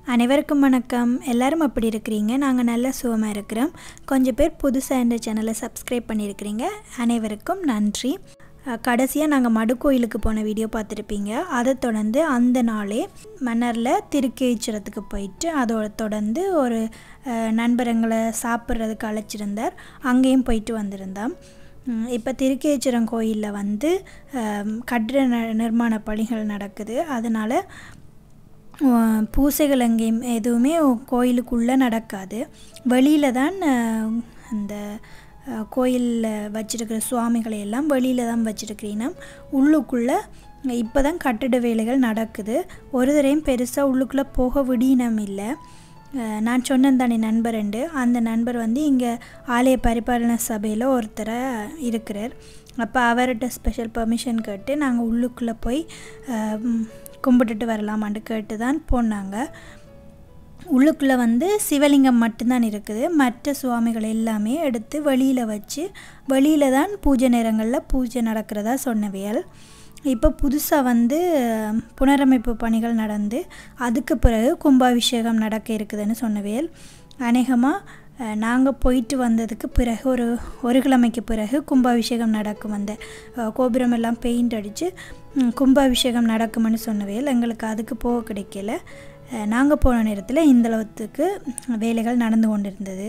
அனைவருக்கும் வணக்கம் எல்லாரும் அப்படி இருக்கிறீங்க நாங்கள் நல்ல சுகமாக இருக்கிறோம் கொஞ்சம் பேர் புதுசாக இந்த சேனலை சப்ஸ்கிரைப் பண்ணியிருக்கிறீங்க அனைவருக்கும் நன்றி கடைசியாக நாங்கள் மடுக்கோயிலுக்கு போன வீடியோ பார்த்துருப்பீங்க அதை தொடர்ந்து அந்த நாளே மன்னரில் திருக்கேச்சரத்துக்கு போயிட்டு அதோட தொடர்ந்து ஒரு அஹ், நண்பருங்களை சாப்பிட்றதுக்கு அழைச்சிருந்தார் அங்கேயும் போயிட்டு வந்திருந்தோம் ம், இப்போ திருக்கேச்சரம் கோயிலில் வந்து அஹ், கட்டிட ந- நிர்மாண பணிகள் நடக்குது அதனால் அஹ், பூசைகள் எங்கேயும் எதுவுமே கோயிலுக்குள்ளே நடக்காது வெளியில் தான் அஹ், அந்த கோயிலில் வச்சிருக்கிற சுவாமிகளை எல்லாம் வெளியில் தான் வச்சிருக்கிறீங்கன்னா உள்ளுக்குள்ளே இப்போ தான் கட்டிட வேலைகள் நடக்குது ஒரு தரையும் பெருசாக உள்ளுக்குள்ளே போக விடினம் இல்லை அஹ், நான் சொன்னேன் தானே நண்பருண்டு அந்த நண்பர் வந்து இங்கே ஆலய பரிபாலன சபையில் ஒருத்தராக இருக்கிறார் அப்போ அவர்கிட்ட ஸ்பெஷல் பெர்மிஷன் கேட்டு நாங்கள் உள்ளுக்குள்ளே போய் அஹ், ம், கும்பிட்டுட்டு வரலாமான்னு கேட்டு தான் போனாங்க உள்ளுக்குள்ளே வந்து சிவலிங்கம் மட்டும்தான் இருக்குது மற்ற சுவாமிகள் எல்லாமே எடுத்து வெளியில் வச்சு வெளியில் தான் பூஜை நேரங்களில் பூஜை நடக்கிறதா சொன்னவியல் இப்போ புதுசாக வந்து அஹ், புனரமைப்பு பணிகள் நடந்து அதுக்கு பிறகு கும்பாபிஷேகம் நடக்க இருக்குதுன்னு சொன்னவியல் அநேகமாக நாங்கள் போயிட்டு வந்ததுக்கு பிறகு ஒரு ஒரு கிழமைக்கு பிறகு கும்பாபிஷேகம் நடக்கும் அந்த அஹ், கோபுரம் எல்லாம் பெயிண்ட் அடித்து கும்பாபிஷேகம் நடக்கும்னு சொன்னவையில் எங்களுக்கு அதுக்கு போக கிடைக்கல நாங்கள் போன நேரத்தில் இந்தளவுக்கு வேலைகள் நடந்து கொண்டிருந்தது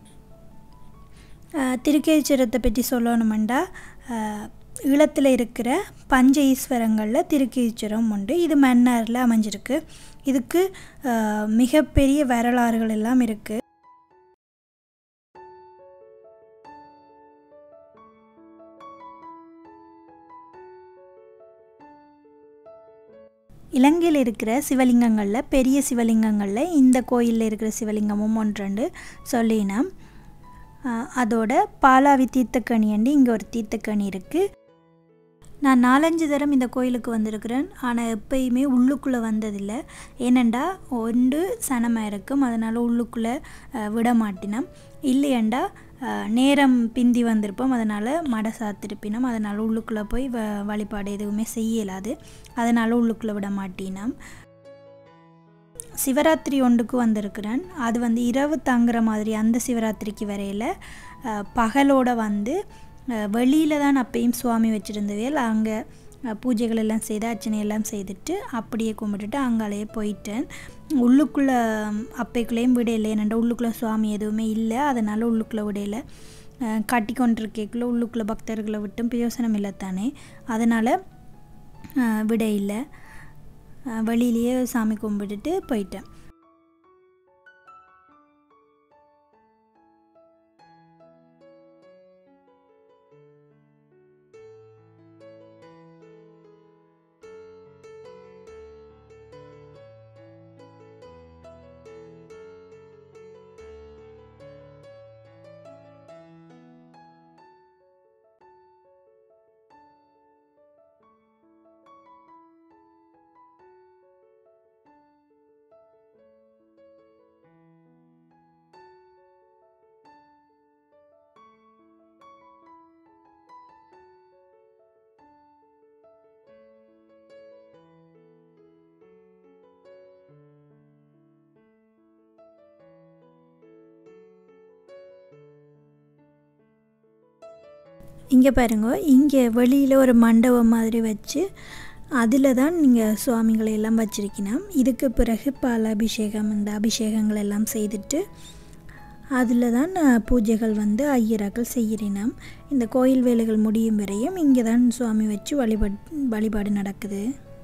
அஹ், திருக்கேச்சரத்தை பற்றி சொல்லணுமெண்டா அஹ், ஈழத்தில் இருக்கிற பஞ்ச ஈஸ்வரங்களில் திருக்கேச்சரம் உண்டு இது மன்னாரில் அமைஞ்சிருக்கு இதுக்கு அஹ், மிகப்பெரிய வரலாறுகள் எல்லாம் இருக்குது இலங்கையில் இருக்கிற சிவலிங்கங்களில் பெரிய சிவலிங்கங்களில் இந்த கோயிலில் இருக்கிற சிவலிங்கமும் ஒன்றண்டு சொல்லினோம் ஆஹ் அதோட பாலாவி தீர்த்தக்கணியண்டு இங்கே ஒரு தீர்த்தக்கணி இருக்குது நான் நாலஞ்சு தரம் இந்த கோயிலுக்கு வந்திருக்கிறேன் ஆனால் எப்பயுமே உள்ளுக்குள்ளே வந்ததில்லை ஏனண்டா ஒன்று சனமாக இருக்கும் அதனால் உள்ளுக்குள்ளே ஆஹ் விட மாட்டினோம் இல்லையண்டா ஆஹ் நேரம் பிந்தி வந்திருப்போம் அதனால் மடை சாத்திருப்பினோம் அதனால் உள்ளுக்குள்ளே போய் வ வழிபாடு எதுவுமே செய்யலாது அதனால் உள்ளுக்குள்ளே விட மாட்டினோம் சிவராத்திரி ஒன்றுக்கு வந்திருக்கிறேன் அது வந்து இரவு தங்குற மாதிரி அந்த சிவராத்திரிக்கு வரையில் அஹ், பகலோட வந்து வெளியில் தான் அப்பயும் சுவாமி வச்சுருந்தவையில் அங்கே பூஜைகள் எல்லாம் செய்து அர்ச்சனை எல்லாம் செய்துட்டு அப்படியே கும்பிட்டுட்டு அங்காலேயே போயிட்டேன் உள்ளுக்குள்ளே அப்பைக்குள்ளேயும் விடையில ஏனெண்டா உள்ளுக்குள்ளே சுவாமி எதுவுமே இல்லை அதனால் உள்ளுக்குள்ளே விடையில அஹ், கட்டி கொண்டிருக்கக்குள்ளே உள்ளுக்குள்ளே பக்தர்களை விட்டும் பிரயோசனம் இல்லை தானே அதனால் விட இல்லை அஹ் வெளியிலேயே சாமி கும்பிட்டுட்டு போயிட்டேன் இங்கே பாருங்க இங்கே வெளியில் ஒரு மண்டபம் மாதிரி வச்சு அதில் தான் நீங்கள் சுவாமிகளை எல்லாம் வச்சிருக்கணும் இதுக்கு பிறகு பால் அபிஷேகம் இந்த அபிஷேகங்கள் எல்லாம் செய்துட்டு அதில் தான் அஹ், பூஜைகள் வந்து ஐயராக்கள் செய்கிறீனம் இந்த கோயில் வேலைகள் முடியும் வரையும் இங்கே தான் சுவாமி வச்சு வழிபாடு வழிபாடு நடக்குது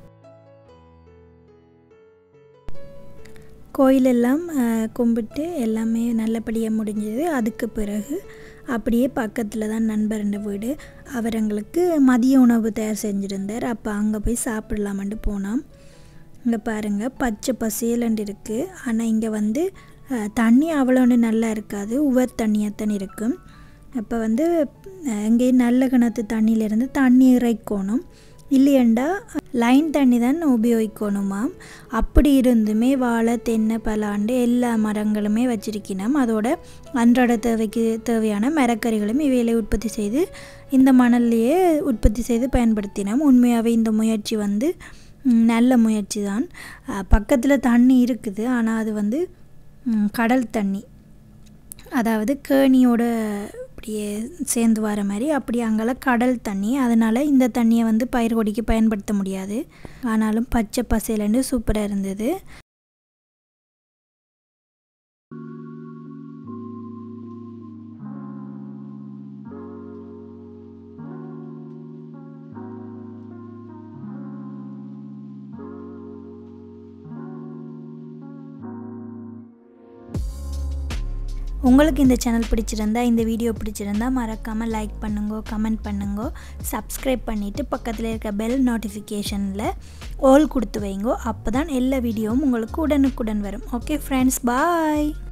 கோயிலெல்லாம் அஹ், கும்பிட்டு எல்லாமே நல்லபடியாக முடிஞ்சது அதுக்கு பிறகு அப்படியே பக்கத்தில் தான் நண்பருண்ட வீடு அவர் எங்களுக்கு மதிய உணவு தயார் செஞ்சுருந்தார் அப்போ அங்கே போய் சாப்பிடலாமன்ட்டு போனோம் இங்கே பாருங்கள் பச்சை பசேலண்டு இருக்குது ஆனால் இங்கே வந்து அஹ், தண்ணி அவ்வளோன்னு நல்லா இருக்காது உவர் தண்ணியாக தான் இருக்கும் அப்போ வந்து அஹ், எங்கேயும் நல்ல கிணத்து தண்ணியிலேருந்து தண்ணி இறைக்கணும் இல்லையண்டா லைன் தண்ணி தான் உபயோகிக்கணுமாம் அப்படி இருந்துமே வாழை தென்னை பலாண்டு எல்லா மரங்களுமே வச்சிருக்கணும் அதோட அன்றாட தேவைக்கு தேவையான மரக்கறிகளும் இவைகளை உற்பத்தி செய்து இந்த மணல்லையே உற்பத்தி செய்து பயன்படுத்தினோம் உண்மையாகவே இந்த முயற்சி வந்து ம், நல்ல முயற்சி தான் பக்கத்தில் தண்ணி இருக்குது ஆனால் அது வந்து ம், கடல் தண்ணி அதாவது கேணியோட அப்படியே சேர்ந்து வர மாதிரி அப்படி அங்கெல்லாம் கடல் தண்ணி அதனால் இந்த தண்ணியை வந்து பயிர் கொடிக்கு பயன்படுத்த முடியாது ஆனாலும் பச்சை பசேலன்னு சூப்பராக இருந்தது உங்களுக்கு இந்த சேனல் பிடிச்சிருந்தா இந்த வீடியோ பிடிச்சிருந்தா மறக்காமல் லைக் பண்ணுங்க கமெண்ட் பண்ணுங்க சப்ஸ்கிரைப் பண்ணிவிட்டு பக்கத்தில் இருக்க பெல் நோட்டிஃபிகேஷனில் ஆல் கொடுத்து வைங்கோ அப்போ தான் எல்லா வீடியோவும் உங்களுக்கு உடனுக்குடன் வரும் ஓகே ஃப்ரெண்ட்ஸ் பாய்